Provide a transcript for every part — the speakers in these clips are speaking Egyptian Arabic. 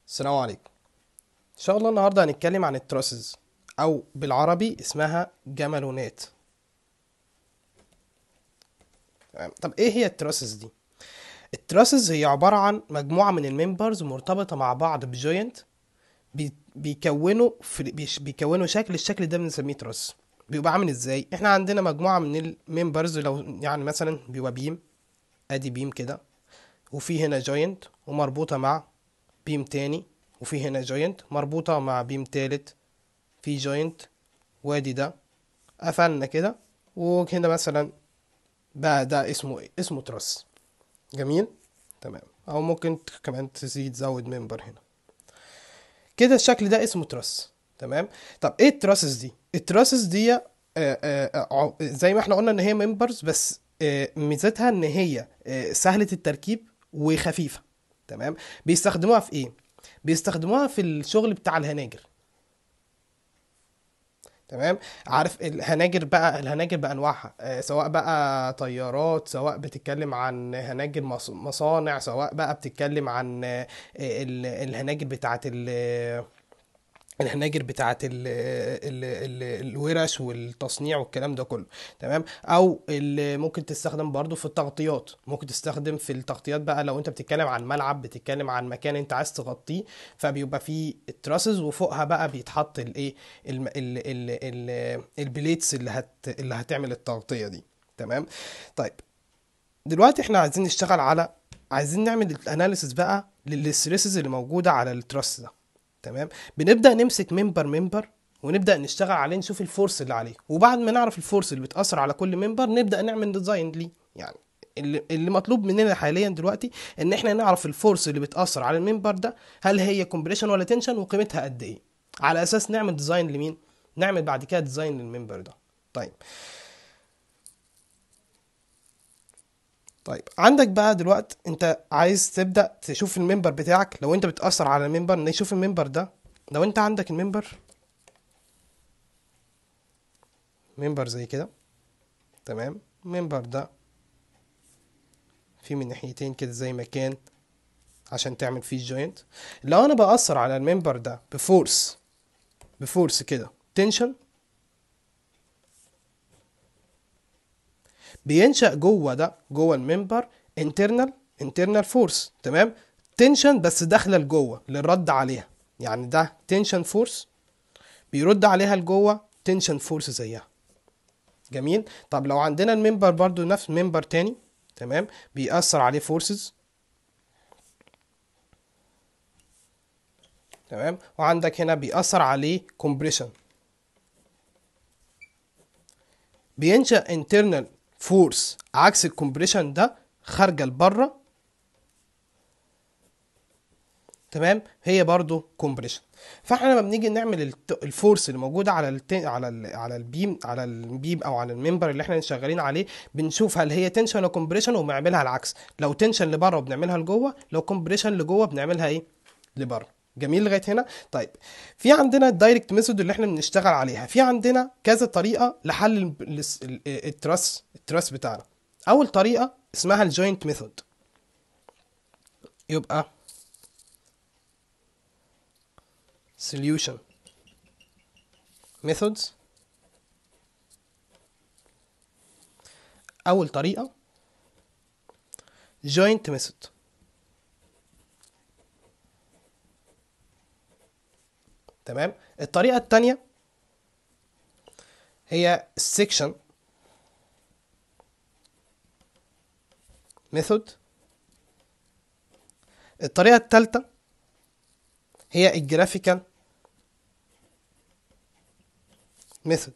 السلام عليكم ان شاء الله النهارده هنتكلم عن التراسز او بالعربي اسمها جمالونات تمام. طب ايه هي التراسز دي التراسز هي عبارة عن مجموعة من الممبرز مرتبطة مع بعض بجوينت بي- بيكونوا في بيش- بيكونوا شكل الشكل ده بنسميه تراس بيبقى عامل ازاي احنا عندنا مجموعة من الممبرز لو يعني مثلا بيبقى بيم ادي بيم كده وفي هنا جوينت ومربوطة مع بيم تاني وفي هنا جوينت مربوطة مع بيم تالت في جوينت وادي ده قفلنا كده وهنا مثلا بقى ده اسمه ايه اسمه تراس جميل تمام او ممكن ت- كمان تزيد تزود ممبر هنا كده الشكل ده اسمه تراس تمام طب ايه التراسز دي التراسز دي آه، آه، آه، عو- زي ما احنا قلنا ان هي ممبرز بس آه، ميزتها ان هي آه، سهلة التركيب وخفيفة تمام بيستخدموها في ايه بيستخدموها في الشغل بتاع الهناجر تمام عارف الهناجر بقى الهناجر بانواعها آه، سواء بقى طيارات سواء بتتكلم عن هناجر مص- مصانع سواء بقى بتتكلم عن آه، ال- الهناجر بتاعت ال- الهناجر بتاعت ال ال ال الورش والتصنيع والكلام ده كله تمام او اللي ممكن تستخدم برضو في التغطيات ممكن تستخدم في التغطيات بقى لو انت بتتكلم عن ملعب بتتكلم عن مكان انت عايز تغطيه فبيبقى فيه التراسز وفوقها بقى بيتحط الايه الم- ال ال ال البليتس اللي هت اللي هتعمل التغطية دي تمام طيب دلوقتي احنا عايزين نشتغل على عايزين نعمل الاناليسيس بقى للستريسز اللي موجوده على التراس ده تمام بنبدا نمسك ممبر ممبر ونبدا نشتغل عليه نشوف الفورس اللي عليه وبعد ما نعرف الفورس اللي بتاثر على كل ممبر نبدا نعمل ديزاين ليه يعني اللي, اللي مطلوب مننا حاليا دلوقتي ان احنا نعرف الفورس اللي بتاثر على الممبر ده هل هي كومبريشن ولا تنشن وقيمتها قد ايه على اساس نعمل ديزاين لمين نعمل بعد كده ديزاين للممبر ده طيب طيب عندك بقى دلوقتي انت عايز تبدأ تشوف الممبر بتاعك لو انت بتأثر على الممبر نشوف الممبر ده لو انت عندك الممبر ممبر زي كده تمام الممبر ده في من ناحيتين كده زي ما كان عشان تعمل فيه جوينت لو انا بأثر على الممبر ده بفورس بفورس كده تنشن بينشأ جوه ده جوه الممبر انترنال انترنال فورس تمام تنشن بس داخله لجوه للرد عليها يعني ده تنشن فورس بيرد عليها لجوه تنشن فورس زيها جميل طب لو عندنا الممبر برضو نفس ممبر تاني تمام بيأثر عليه فورسز تمام وعندك هنا بيأثر عليه كومبريشن بينشأ internal فورس عكس الكومبريشن ده خارجه لبره تمام هي برضو كومبريشن فاحنا لما بنيجي نعمل الت- الفورس اللي موجوده على الت... على ال... على البيم على البيم او على الممبر اللي احنا شغالين عليه بنشوف هل هي تنشن ولا كومبريشن وبنعملها العكس لو تنشن لبره وبنعملها لجوه لو كومبريشن لجوه بنعملها ايه لبره جميل لغايه هنا طيب في عندنا الدايركت ميثود اللي احنا بنشتغل عليها في عندنا كذا طريقه لحل ال- الس- ال- التراس التراس بتاعنا اول طريقه اسمها الجوينت ميثود يبقى solution methods اول طريقه joint method تمام الطريقه التانية هي section method الطريقه الثالثه هي الجرافيكال ميثود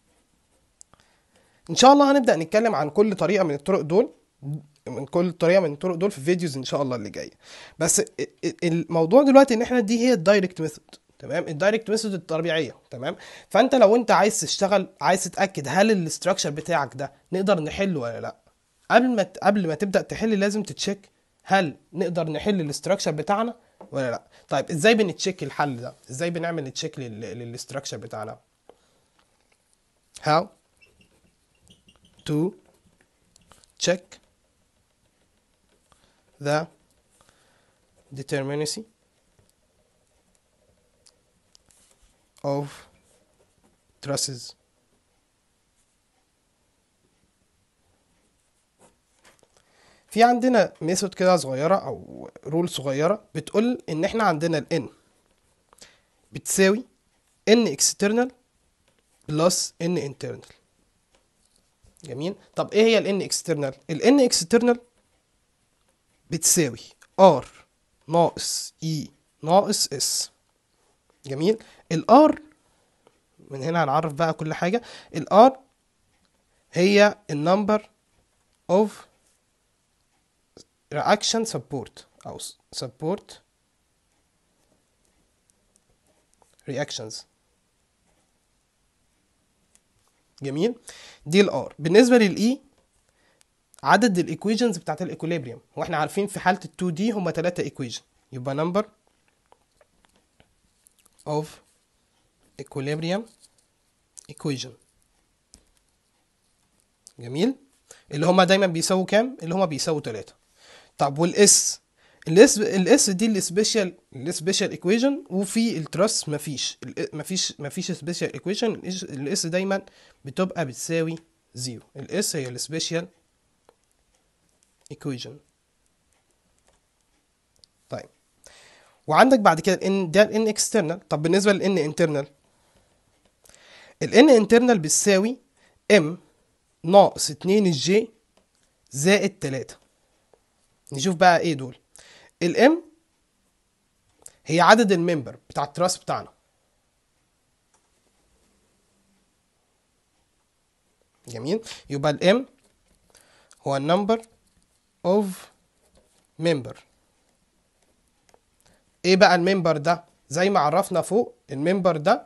ان شاء الله هنبدا نتكلم عن كل طريقه من الطرق دول من كل طريقه من الطرق دول في فيديوز ان شاء الله اللي جايه بس ال- ال- الموضوع دلوقتي ان احنا دي هي الدايركت ميثود تمام الدايركت ميثود الطبيعيه تمام فانت لو انت عايز تشتغل عايز تتاكد هل الاستراكشر بتاعك ده نقدر نحله ولا لا قبل ما ت- قبل ما تبدا تحل لازم تتشيك هل نقدر نحل الاستراكشر بتاعنا ولا لا طيب ازاي بنتشيك الحل ده ازاي بنعمل تشيك للاستراكشر بتاعنا how to check the determinacy of trusses في عندنا ميثود كده صغيرة أو رول صغيرة بتقول إن إحنا عندنا ال n بتساوي n external plus n internal جميل طب إيه هي ال n external؟ ال n external بتساوي r ناقص e ناقص s جميل ال r من هنا هنعرف بقى كل حاجة ال r هي النمبر of reaction support أو support reactions جميل دي الار بالنسبة للإي عدد الايكويشنز بتاعت الايكوليبريم واحنا عارفين في حالة ال 2 دي هما تلاتة ايكويشن يبقى number of equilibrium equation جميل اللي هما دايما بيساووا كام اللي هما بيساووا تلاتة طب والاس الاس الاس دي السبيشال السبيشال ايكويشن وفي التراس مفيش ال- مفيش مفيش سبيشال ايكويشن الاس دايما بتبقى بتساوي زيرو الاس هي السبيشال ايكويشن طيب وعندك بعد كده ان ده الان اكسترنال طب بالنسبه للان انترنال الان انترنال بتساوي ام ناقص 2 الجي زائد 3 نشوف بقى ايه دول الام هي عدد الممبر بتاع التراس بتاعنا جميل يبقى الام هو النمبر اوف ممبر ايه بقى الممبر ده زي ما عرفنا فوق الممبر ده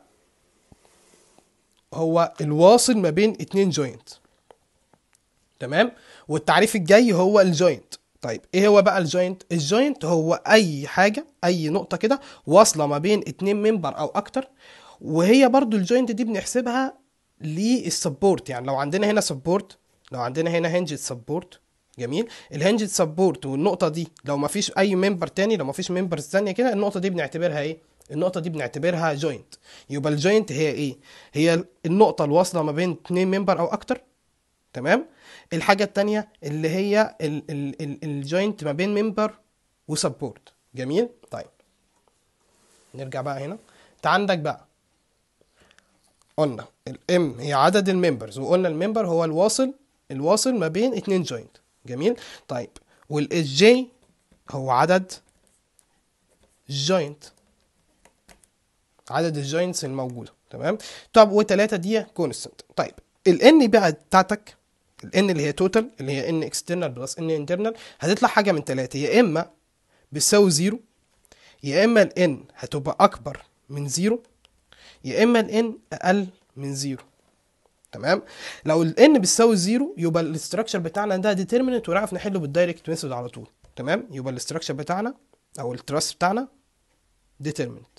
هو الواصل ما بين اتنين جوينت تمام والتعريف الجاي هو الجوينت طيب ايه هو بقى الجوينت الجوينت هو اي حاجه اي نقطه كده واصله ما بين اتنين ممبر او اكتر وهي برضو الجوينت دي بنحسبها للسبورت يعني لو عندنا هنا سبورت لو عندنا هنا هنجد سبورت جميل الهنجد سبورت والنقطه دي لو ما فيش اي ممبر تاني لو ما فيش ممبرز تانية كده النقطه دي بنعتبرها ايه النقطه دي بنعتبرها جوينت يبقى الجوينت هي ايه هي النقطه الواصله ما بين اتنين ممبر او اكتر تمام الحاجه التانية اللي هي الجوينت ما بين ممبر وسبورت جميل طيب نرجع بقى هنا انت عندك بقى قلنا الام هي عدد الممبرز وقلنا الممبر هو الواصل الواصل ما بين اتنين جوينت جميل طيب والجي هو عدد الجوينت عدد الجوينتس الموجوده تمام طب وتلاتة دي كونستنت طيب الان بقى بتاعتك الان اللي هي توتال اللي هي ان اكسترنال بلس ان انترنال هتطلع حاجه من تلاتة يا اما بتساوي زيرو يا اما الان هتبقى اكبر من زيرو يا اما الان اقل من زيرو تمام لو الان بتساوي زيرو يبقى الاستراكشر بتاعنا ده ديترميننت ونعرف نحله بالدايركت ميثود على طول تمام يبقى الاستراكشر بتاعنا او التراس بتاعنا ديترميننت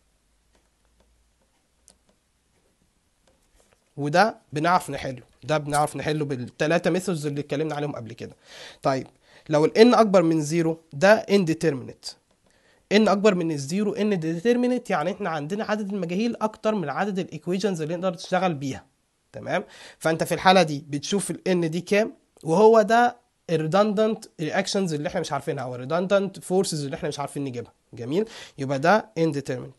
وده بنعرف نحله ده بنعرف نحله بالثلاثه ميثودز اللي اتكلمنا عليهم قبل كده طيب لو الان اكبر من زيرو ده indeterminate ان اكبر من الزيرو ان ديترمينت يعني احنا عندنا عدد المجاهيل اكتر من عدد الايكويشنز اللي نقدر نشتغل بيها تمام فانت في الحاله دي بتشوف الان دي كام وهو ده الريدندنت رياكشنز اللي احنا مش عارفينها او الريدندنت فورسز اللي احنا مش عارفين نجيبها جميل يبقى ده indeterminate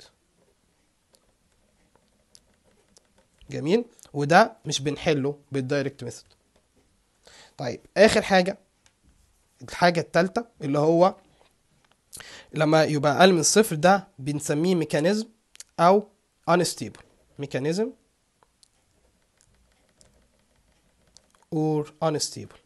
جميل وده مش بنحله بالدايركت ميثود طيب اخر حاجه الحاجه الثالثه اللي هو لما يبقى اقل من الصفر ده بنسميه ميكانيزم او unstable ميكانيزم or unstable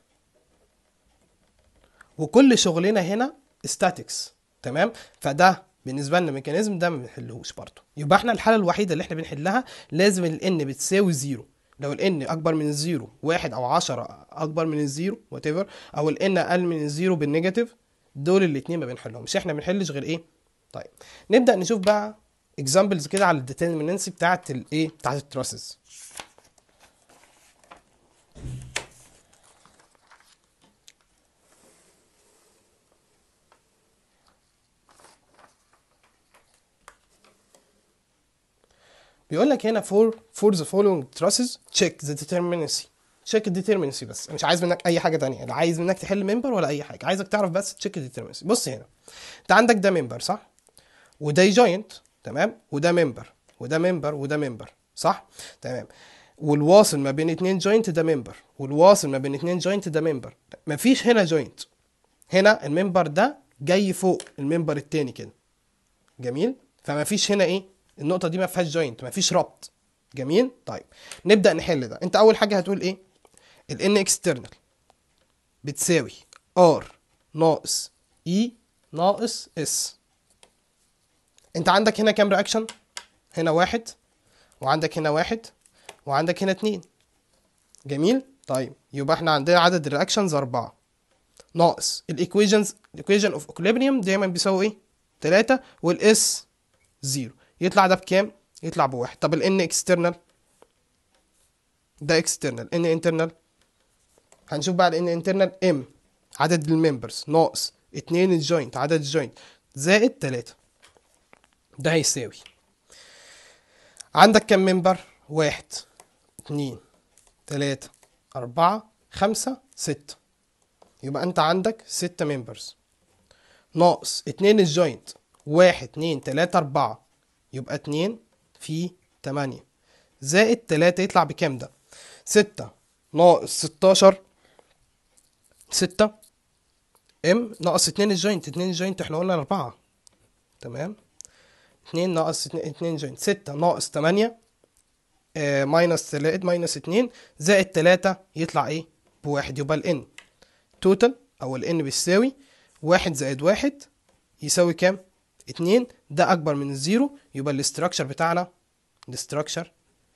وكل شغلنا هنا statics تمام فده بالنسبه لنا ميكانيزم ده ما بنحلهوش برضه يبقى احنا الحاله الوحيده اللي احنا بنحلها لازم الان بتساوي زيرو لو الان اكبر من الزيرو واحد او عشرة اكبر من الزيرو وات او الان اقل من الزيرو بالنيجاتيف دول الاتنين ما بنحلهمش احنا ما بنحلش غير ايه طيب نبدا نشوف بقى اكزامبلز كده على الديترمينانسي بتاعت الايه بتاعت التراسز بيقول لك هنا for for the following trusses check the determinacy check the determinacy بس مش عايز منك اي حاجه تانية لا عايز منك تحل ممبر ولا اي حاجه عايزك تعرف بس check the determinacy بص هنا انت عندك ده ممبر صح وده جوينت تمام وده ممبر وده ممبر وده ممبر صح تمام والواصل ما بين اتنين جوينت ده ممبر والواصل ما بين اتنين جوينت ده ممبر مفيش هنا جوينت هنا الممبر ده جاي فوق الممبر التاني كده جميل فما فيش هنا ايه النقطه دي ما فيهاش جوينت ما فيش ربط جميل طيب نبدا نحل ده انت اول حاجه هتقول ايه الان اكسترنال بتساوي ار ناقص اي ناقص اس انت عندك هنا كام رياكشن هنا واحد وعندك هنا واحد وعندك هنا اتنين جميل طيب يبقى احنا عندنا عدد الرياكشنز اربعة ناقص الايكويشنز الايكويشن اوف اكوليبريم دايما بيساوي ايه تلاتة والاس زيرو يطلع ده بكام يطلع بواحد طب الان اكسترنال ده اكسترنال ان انترنال هنشوف بقى الان انترنال ام عدد الممبرز ناقص اتنين الجوينت عدد الجوينت زائد تلاتة ده هيساوي عندك كم منبر واحد اتنين تلاتة أربعة خمسة ستة يبقى أنت عندك ستة ممبرز ناقص اتنين الجوينت واحد اتنين تلاتة أربعة يبقى اتنين في تمانية زائد تلاتة يطلع بكام ده ستة ناقص ستاشر ستة ام ناقص اتنين الجوينت اتنين الجوينت احنا قلنا أربعة تمام اتنين ناقص اتنين, اتنين جوينت ستة ناقص تمانية آه ماينس تلاتة ماينس اتنين زائد تلاتة يطلع ايه بواحد يبقى الان توتال او الان بيساوي واحد زائد واحد يساوي كام اتنين ده اكبر من الزيرو يبقى الاستراكشر بتاعنا الاستراكشر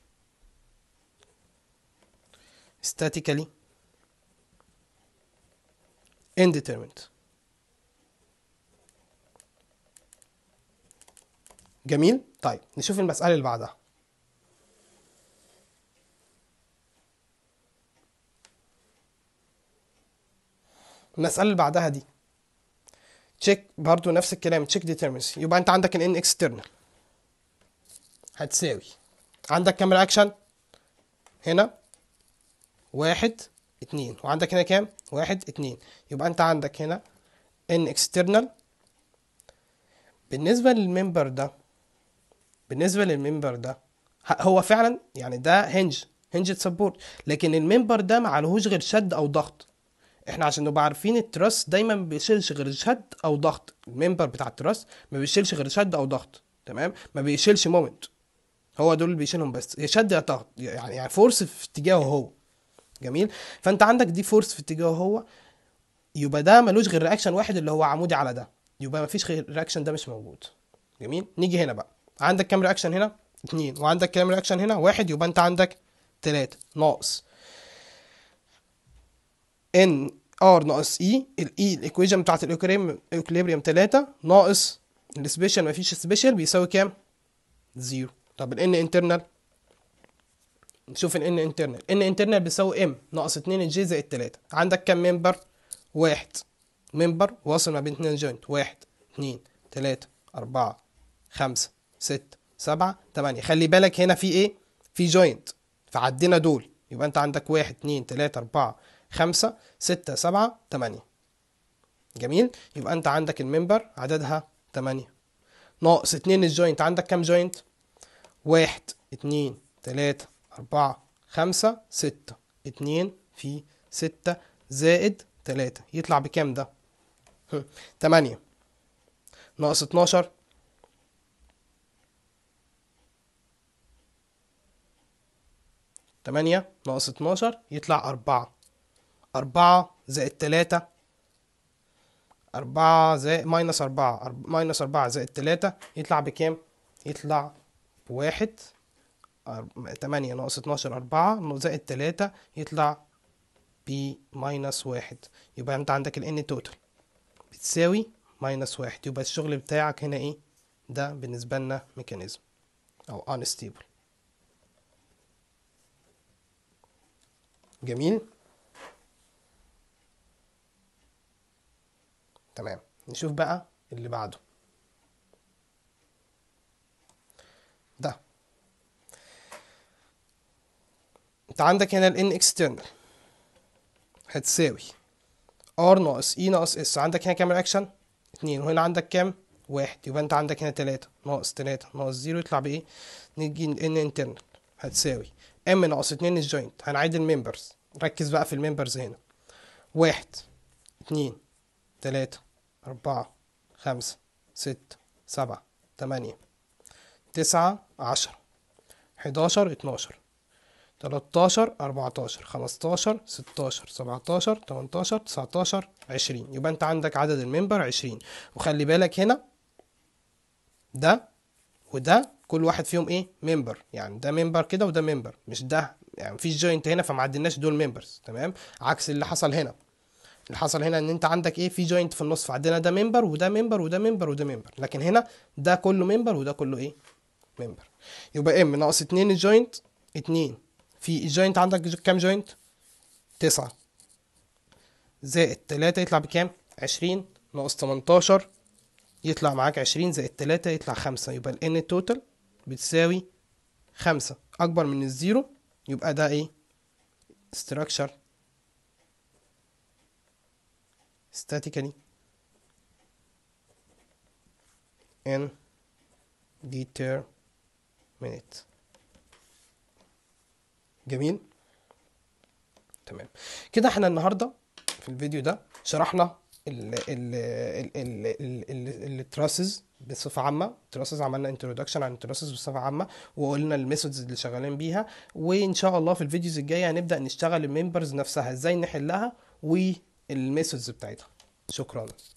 statically indeterminate جميل طيب نشوف المسألة اللي بعدها المسألة اللي بعدها دي تشيك برضو نفس الكلام تشيك ديترمنسي يبقى انت عندك الان اكسترنال هتساوي عندك كام رياكشن هنا واحد اتنين وعندك هنا كام واحد اتنين يبقى انت عندك هنا ان اكسترنال بالنسبة للممبر ده بالنسبة للممبر ده هو فعلا يعني ده هنج هنج سبورت لكن الممبر ده معلهوش غير شد او ضغط احنا عشان نبقى عارفين التراس دايما ما بيشيلش غير شد او ضغط الممبر بتاع التراس ما بيشيلش غير شد او ضغط تمام ما بيشيلش مومنت هو دول اللي بيشيلهم بس يا شد يا ضغط يعني يعني فورس في اتجاهه هو جميل فانت عندك دي فورس في اتجاهه هو يبقى ده ملوش غير رياكشن واحد اللي هو عمودي على ده يبقى مفيش غير الرياكشن ده مش موجود جميل نيجي هنا بقى عندك كام رياكشن هنا اتنين وعندك كام رياكشن هنا واحد يبقى انت عندك تلاتة ناقص ان ار ناقص اي الاي الايكويشن بتاعت الايكوليبريم تلاتة ناقص السبيشال مفيش سبيشال بيساوي كام زيرو طب الان انترنال نشوف الان انترنال ان انترنال بيساوي ام ناقص اتنين الجي زائد تلاتة عندك كام ممبر واحد ممبر واصل ما بين اتنين جوينت واحد اتنين تلاتة أربعة خمسة ستة سبعة تمانية خلي بالك هنا في ايه في جوينت فعدينا دول يبقى انت عندك واحد اتنين تلاتة أربعة خمسة ستة سبعة تمانية جميل يبقى انت عندك الممبر عددها تمانية ناقص اتنين الجوينت عندك كام جوينت واحد اتنين تلاتة أربعة خمسة ستة اتنين في ستة زائد تلاتة يطلع بكام ده تمانية ناقص اتناشر تمانية ناقص اتناشر يطلع أربعة أربعة زائد تلاتة أربعة زائد ماينس أربعة أرب... ماينس أربعة زائد تلاتة يطلع بكام؟ يطلع بواحد أرب... تمانية ناقص اتناشر أربعة زائد تلاتة يطلع ب ماينس واحد يبقى أنت عندك ال n توتال بتساوي ماينس واحد يبقى الشغل بتاعك هنا إيه؟ ده بالنسبة لنا ميكانيزم أو unstable جميل تمام نشوف بقى اللي بعده ده انت عندك هنا ال n external هتساوي r ناقص e ناقص s عندك هنا كام رياكشن اتنين وهنا عندك كام واحد يبقى انت عندك هنا تلاتة ناقص تلاتة ناقص زيرو يطلع بايه نيجي ال n internal هتساوي m ناقص اتنين الجوينت هنعيد الممبرز ركز بقى في الممبرز هنا واحد اتنين تلاتة أربعة خمسة ستة سبعة تمانية تسعة عشرة حداشر اتناشر تلاتاشر أربعتاشر خمستاشر ستاشر سبعتاشر تمنتاشر تسعتاشر عشرين يبقى انت عندك عدد الممبر عشرين وخلي بالك هنا ده وده كل واحد فيهم ايه ممبر يعني ده ممبر كده وده ممبر مش ده يعني مفيش جوينت هنا فما عدلناش دول ممبرز تمام عكس اللي حصل هنا اللي حصل هنا ان انت عندك ايه في جوينت في النص فعندنا ده ممبر وده ممبر وده ممبر وده ممبر لكن هنا ده كله ممبر وده كله ايه ممبر يبقى ام ناقص اتنين الجوينت اتنين في الجوينت عندك جو- كام جوينت تسعة زائد تلاتة يطلع بكام عشرين ناقص تمنتاشر يطلع معاك عشرين زائد تلاتة يطلع خمسة يبقى ال n توتال بتساوي خمسة أكبر من الزيرو يبقى ده ايه structure statically indeterminate جميل تمام كده احنا النهارده في الفيديو ده شرحنا ال ال ال ال ال التراسز بصفة عامة التراسز عملنا انترودكشن عن التراسز بصفة عامة وقلنا الميثودز اللي شغالين بيها وان شاء الله في الفيديوز الجاية هنبدأ نشتغل الممبرز نفسها ازاي نحلها والميثودز بتاعتها شكرا